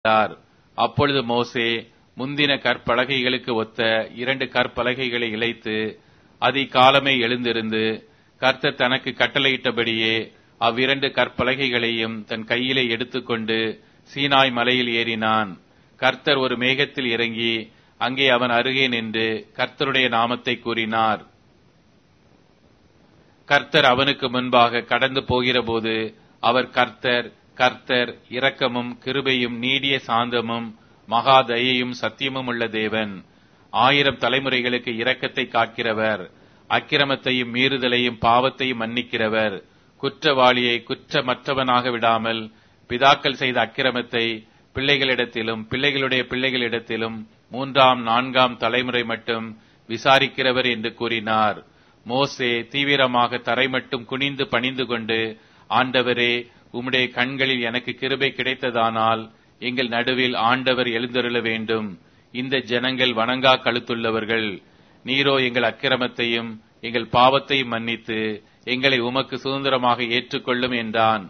என்றார் அப்பொழுது மோசே முந்தின கற்பலகைகளுக்கு ஒத்த இரண்டு கற்பலகைகளை இழைத்து அதிகாலமே எழுந்திருந்து கர்த்தர் தனக்கு கட்டளையிட்டபடியே அவ்விரண்டு கற்பலகைகளையும் தன் கையிலே எடுத்துக்கொண்டு சீனாய் மலையில் ஏறினான் கர்த்தர் ஒரு மேகத்தில் இறங்கி அங்கே அவன் அருகே நின்று கர்த்தருடைய நாமத்தை கூறினார் கர்த்தர் அவனுக்கு முன்பாக கடந்து போகிறபோது அவர் கர்த்தர் கர்த்தர் இரக்கமும் கிருபையும் நீடிய சாந்தமும் மகா தயையும் சத்தியமும் உள்ள தேவன் ஆயிரம் தலைமுறைகளுக்கு இரக்கத்தை காக்கிறவர் அக்கிரமத்தையும் மீறுதலையும் பாவத்தையும் மன்னிக்கிறவர் குற்றவாளியை குற்றமற்றவனாக விடாமல் பிதாக்கள் செய்த அக்கிரமத்தை பிள்ளைகளிடத்திலும் பிள்ளைகளுடைய பிள்ளைகளிடத்திலும் மூன்றாம் நான்காம் தலைமுறை மட்டும் விசாரிக்கிறவர் என்று கூறினார் மோசே தீவிரமாக தரை மட்டும் குனிந்து பணிந்து கொண்டு ஆண்டவரே உம்முடைய கண்களில் எனக்கு கிருபை கிடைத்ததானால் எங்கள் நடுவில் ஆண்டவர் எழுந்தருள வேண்டும் இந்த ஜனங்கள் வணங்கா கழுத்துள்ளவர்கள் நீரோ எங்கள் அக்கிரமத்தையும் எங்கள் பாவத்தையும் மன்னித்து எங்களை உமக்கு சுதந்திரமாக ஏற்றுக்கொள்ளும் என்றான்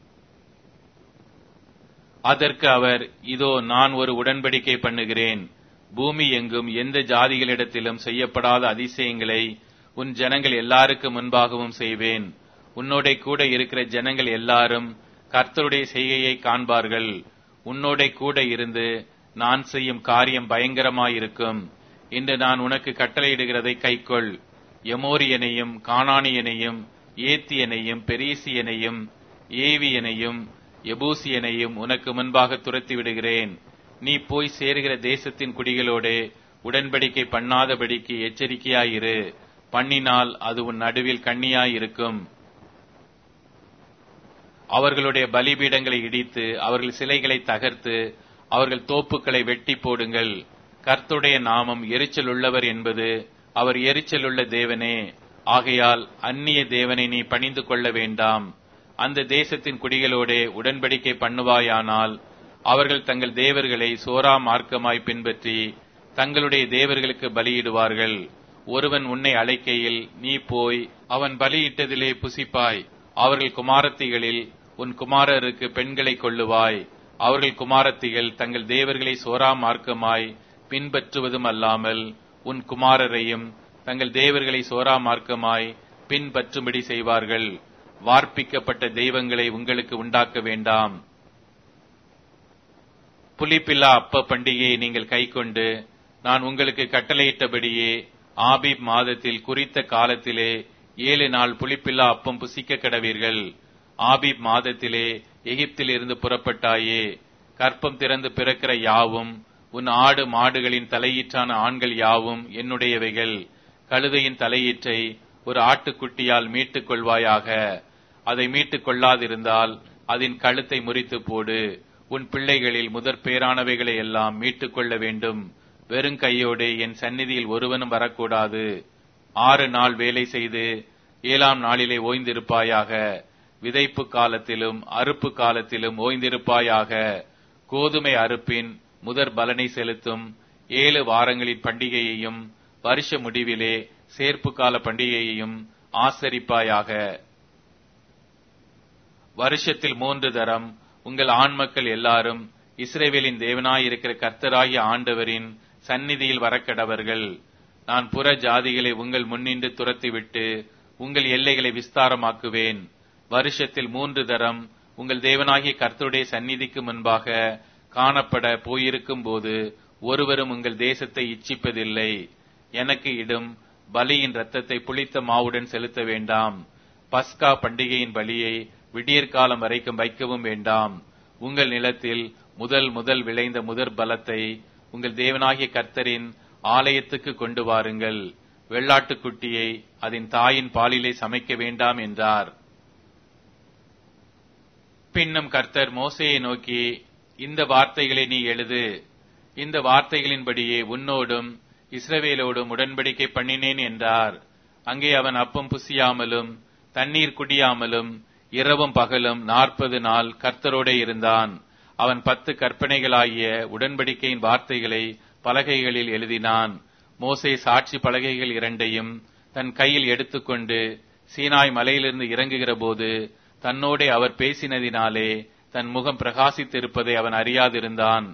அதற்கு அவர் இதோ நான் ஒரு உடன்படிக்கை பண்ணுகிறேன் பூமி எங்கும் எந்த ஜாதிகளிடத்திலும் செய்யப்படாத அதிசயங்களை உன் ஜனங்கள் எல்லாருக்கும் முன்பாகவும் செய்வேன் உன்னோட கூட இருக்கிற ஜனங்கள் எல்லாரும் கர்த்தருடைய செய்கையை காண்பார்கள் உன்னோட கூட இருந்து நான் செய்யும் காரியம் பயங்கரமாயிருக்கும் இன்று நான் உனக்கு கட்டளையிடுகிறதை கைக்கொள் எமோரியனையும் கானானியனையும் ஏத்தியனையும் பெரீசியனையும் ஏவியனையும் எபூசியனையும் உனக்கு முன்பாக துரத்தி விடுகிறேன் நீ போய் சேருகிற தேசத்தின் குடிகளோடே உடன்படிக்கை பண்ணாதபடிக்கு எச்சரிக்கையாயிரு பண்ணினால் அது உன் நடுவில் கண்ணியாயிருக்கும் அவர்களுடைய பலிபீடங்களை இடித்து அவர்கள் சிலைகளை தகர்த்து அவர்கள் தோப்புக்களை வெட்டி போடுங்கள் கர்த்துடைய நாமம் எரிச்சல் உள்ளவர் என்பது அவர் எரிச்சல் உள்ள தேவனே ஆகையால் அந்நிய தேவனை நீ பணிந்து கொள்ள வேண்டாம் அந்த தேசத்தின் குடிகளோடே உடன்படிக்கை பண்ணுவாயானால் அவர்கள் தங்கள் தேவர்களை சோரா மார்க்கமாய் பின்பற்றி தங்களுடைய தேவர்களுக்கு பலியிடுவார்கள் ஒருவன் உன்னை அழைக்கையில் நீ போய் அவன் பலியிட்டதிலே புசிப்பாய் அவர்கள் குமாரத்திகளில் உன் குமாரருக்கு பெண்களை கொள்ளுவாய் அவர்கள் குமாரத்திகள் தங்கள் தேவர்களை சோரா மார்க்கமாய் பின்பற்றுவதும் அல்லாமல் உன் குமாரரையும் தங்கள் தேவர்களை சோரா மார்க்கமாய் பின்பற்றும்படி செய்வார்கள் வார்ப்பிக்கப்பட்ட தெய்வங்களை உங்களுக்கு உண்டாக்க வேண்டாம் புலிப்பில்லா அப்ப பண்டிகையை நீங்கள் கைக்கொண்டு நான் உங்களுக்கு கட்டளையிட்டபடியே ஆபிப் மாதத்தில் குறித்த காலத்திலே ஏழு நாள் புளிப்பில்லா அப்பம் புசிக்க கடவீர்கள் ஆபிப் மாதத்திலே எகிப்தில் இருந்து புறப்பட்டாயே கற்பம் திறந்து பிறக்கிற யாவும் உன் ஆடு மாடுகளின் தலையீற்றான ஆண்கள் யாவும் என்னுடையவைகள் கழுதையின் தலையீற்றை ஒரு ஆட்டுக்குட்டியால் மீட்டுக் கொள்வாயாக அதை மீட்டுக் கொள்ளாதிருந்தால் அதன் கழுத்தை முறித்து போடு உன் பிள்ளைகளில் முதற் பேரானவைகளை எல்லாம் மீட்டுக் கொள்ள வேண்டும் வெறும் கையோடு என் சந்நிதியில் ஒருவனும் வரக்கூடாது ஆறு நாள் வேலை செய்து ஏழாம் நாளிலே ஓய்ந்திருப்பாயாக விதைப்பு காலத்திலும் அறுப்பு காலத்திலும் ஓய்ந்திருப்பாயாக கோதுமை அறுப்பின் முதற் பலனை செலுத்தும் ஏழு வாரங்களின் பண்டிகையையும் வருஷ முடிவிலே சேர்ப்பு கால பண்டிகையையும் ஆசரிப்பாயாக வருஷத்தில் மூன்று தரம் உங்கள் ஆண் மக்கள் எல்லாரும் இஸ்ரேவேலின் தேவனாயிருக்கிற கர்த்தராகிய ஆண்டவரின் சந்நிதியில் வரக்கடவர்கள் நான் புற ஜாதிகளை உங்கள் முன்னின்று துரத்திவிட்டு உங்கள் எல்லைகளை விஸ்தாரமாக்குவேன் வருஷத்தில் மூன்று தரம் உங்கள் தேவனாகிய கர்த்தருடைய சந்நிதிக்கு முன்பாக காணப்பட போயிருக்கும் போது ஒருவரும் உங்கள் தேசத்தை இச்சிப்பதில்லை எனக்கு இடும் பலியின் ரத்தத்தை புளித்த மாவுடன் செலுத்த வேண்டாம் பஸ்கா பண்டிகையின் பலியை விடியற்காலம் வரைக்கும் வைக்கவும் வேண்டாம் உங்கள் நிலத்தில் முதல் முதல் விளைந்த முதற் பலத்தை உங்கள் தேவனாகிய கர்த்தரின் ஆலயத்துக்கு கொண்டு வாருங்கள் வெள்ளாட்டுக்குட்டியை அதன் தாயின் பாலிலே சமைக்க வேண்டாம் என்றார் பின்னும் கர்த்தர் மோசையை நோக்கி இந்த வார்த்தைகளை நீ எழுது இந்த வார்த்தைகளின்படியே உன்னோடும் இஸ்ரவேலோடும் உடன்படிக்கை பண்ணினேன் என்றார் அங்கே அவன் அப்பம் புசியாமலும் தண்ணீர் குடியாமலும் இரவும் பகலும் நாற்பது நாள் கர்த்தரோடே இருந்தான் அவன் பத்து கற்பனைகளாகிய உடன்படிக்கையின் வார்த்தைகளை பலகைகளில் எழுதினான் மோசே சாட்சி பலகைகள் இரண்டையும் தன் கையில் எடுத்துக்கொண்டு சீனாய் மலையிலிருந்து இறங்குகிற போது தன்னோடே அவர் பேசினதினாலே தன் முகம் பிரகாசித்திருப்பதை அவன் அறியாதிருந்தான்